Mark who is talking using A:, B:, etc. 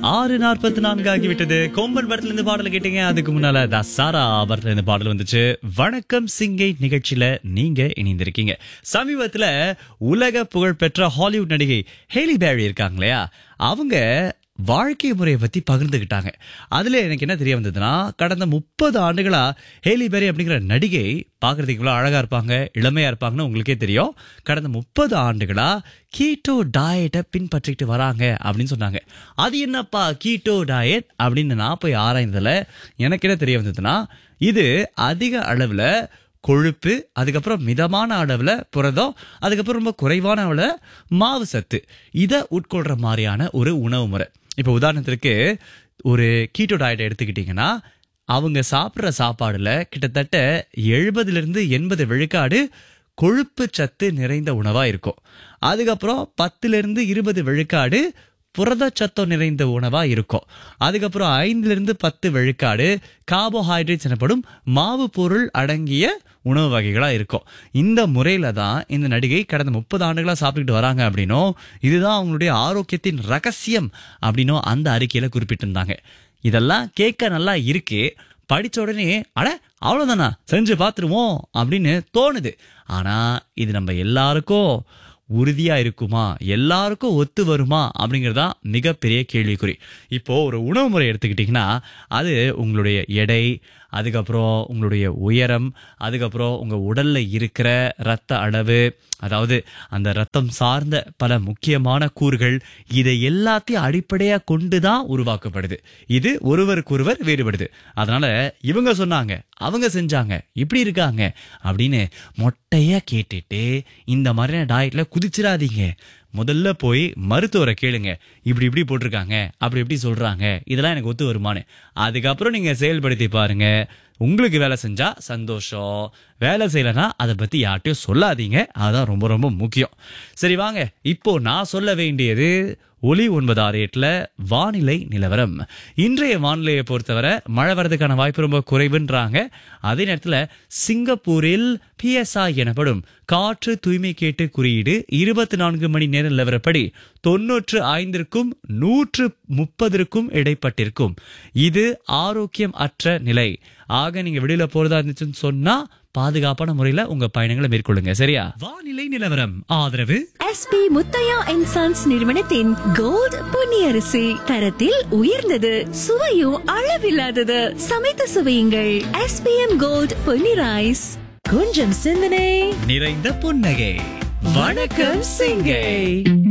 A: ஆறு நாற்பத்தி நான்கு ஆகிவிட்டது கொம்பன் படத்துல இருந்து பாடல் கேட்டீங்க அதுக்கு முன்னால தசாரா படத்துல இருந்து பாடல் வந்துச்சு வணக்கம் சிங்கை நிகழ்ச்சியில நீங்க இணைந்திருக்கீங்க சமீபத்துல உலக புகழ்பெற்ற ஹாலிவுட் நடிகை ஹேலி பேரி இருக்காங்க இல்லையா அவங்க வாழ்க்கை முறையை பத்தி பகிர்ந்துகிட்டாங்க அதுல எனக்கு என்ன தெரிய வந்ததுன்னா கடந்த முப்பது ஆண்டுகளா ஹேலி பேரி அப்படிங்கிற நடிகை பார்க்கறதுக்கு இவ்வளவு அழகா இருப்பாங்க இளமையா இருப்பாங்கன்னு உங்களுக்கே தெரியும் கடந்த முப்பது ஆண்டுகளா கீட்டோ டயட்டை பின்பற்றிட்டு வராங்க அப்படின்னு சொன்னாங்க அது என்னப்பா கீட்டோ டயட் அப்படின்னு நான் போய் ஆராய்ந்ததுல எனக்கு என்ன தெரிய வந்ததுன்னா இது அதிக அளவுல கொழுப்பு அதுக்கப்புறம் மிதமான அளவில் புரதம் அதுக்கப்புறம் ரொம்ப குறைவான அளவில் மாவு சத்து இதை உட்கொள்ற மாதிரியான ஒரு உணவு முறை இப்போ உதாரணத்திற்கு ஒரு கீட்டோ டயட்டை எடுத்துக்கிட்டிங்கன்னா அவங்க சாப்பிட்ற சாப்பாடுல கிட்டத்தட்ட எழுபதுலேருந்து எண்பது விழுக்காடு கொழுப்பு சத்து நிறைந்த உணவா இருக்கும் அதுக்கப்புறம் பத்துலேருந்து இருபது விழுக்காடு புரதச்சத்தம் நிறைந்த உணவா இருக்கும் அதுக்கப்புறம் ஐந்துல இருந்து பத்து விழுக்காடு கார்போஹைட்ரேட்ஸ் எனப்படும் மாவு பொருள் அடங்கிய உணவு வகைகளா இருக்கும் இந்த முறையில தான் இந்த நடிகை கடந்த முப்பது ஆண்டுகளா சாப்பிட்டுட்டு வராங்க அப்படின்னும் இதுதான் அவங்களுடைய ஆரோக்கியத்தின் ரகசியம் அப்படின்னும் அந்த அறிக்கையில குறிப்பிட்டிருந்தாங்க இதெல்லாம் கேட்க நல்லா இருக்கு படிச்ச உடனே அட அவ்வளவுதானா செஞ்சு பார்த்துருவோம் அப்படின்னு தோணுது ஆனா இது நம்ம எல்லாருக்கும் உறுதியா இருக்குமா எல்லாருக்கும் ஒத்து வருமா அப்படிங்கறதா மிகப்பெரிய கேள்விக்குறி இப்போ ஒரு உணவு முறை எடுத்துக்கிட்டிங்கன்னா அது உங்களுடைய எடை அதுக்கப்புறம் உங்களுடைய உயரம் அதுக்கப்புறம் உங்க உடல்ல இருக்கிற ரத்த அளவு அதாவது அந்த ரத்தம் சார்ந்த பல முக்கியமான கூறுகள் இதை எல்லாத்தையும் அடிப்படையா கொண்டு தான் உருவாக்கப்படுது இது ஒருவருக்கொருவர் வேறுபடுது அதனால இவங்க சொன்னாங்க அவங்க செஞ்சாங்க இப்படி இருக்காங்க அப்படின்னு மொட்டையா கேட்டுட்டு இந்த மாதிரியான டயட்ல குதிச்சிடாதீங்க முதல்ல போய் மருத்துவரை கேளுங்க இப்படி இப்படி போட்டிருக்காங்க அப்படி இப்படி சொல்றாங்க இதெல்லாம் எனக்கு ஒத்து வருமானு அதுக்கப்புறம் நீங்க செயல்படுத்தி பாருங்க உங்களுக்கு வேலை செஞ்சா சந்தோஷம் வேலை செய்யலைன்னா அதை பத்தி யார்ட்டையும் சொல்லாதீங்க அதுதான் ரொம்ப ரொம்ப முக்கியம் சரி வாங்க இப்போ நான் சொல்ல வேண்டியது ஒலி ஒன்பது ஆறு எட்டுல வானிலை நிலவரம் இன்றைய வானிலையை பொறுத்தவரை மழை வர்றதுக்கான வாய்ப்பு ரொம்ப குறைவுன்றாங்க அதே நேரத்துல சிங்கப்பூரில் பிஎஸ்ஐ எனப்படும் காற்று தூய்மை கேட்டு குறியீடு இருபத்தி நான்கு மணி நேர நிலவரப்படி தொன்னூற்று ஐந்திற்கும் நூற்று முப்பதற்கும் இடைப்பட்டிருக்கும் இது ஆரோக்கியம் அற்ற நிலை ஆக நீங்க வெளியில போறதா இருந்துச்சுன்னு சொன்னா பாதுகாப்பான முறையில உங்க பயணங்களை மேற்கொள்ளுங்க சரியா வானிலை நிலவரம் ஆதரவு
B: எஸ்பி முத்தையா அண்ட் சன்ஸ் நிறுவனத்தின் கோல்ட் பொன்னியரிசி தரத்தில் உயர்ந்தது சுவையும் அளவில்லாதது சமைத்து சுவையுங்கள் எஸ்பிஎம் கோல்ட் பொன்னி ரைஸ் கொஞ்சம் சிந்தனை
A: நிறைந்த புன்னகை வணக்கம் சிங்கை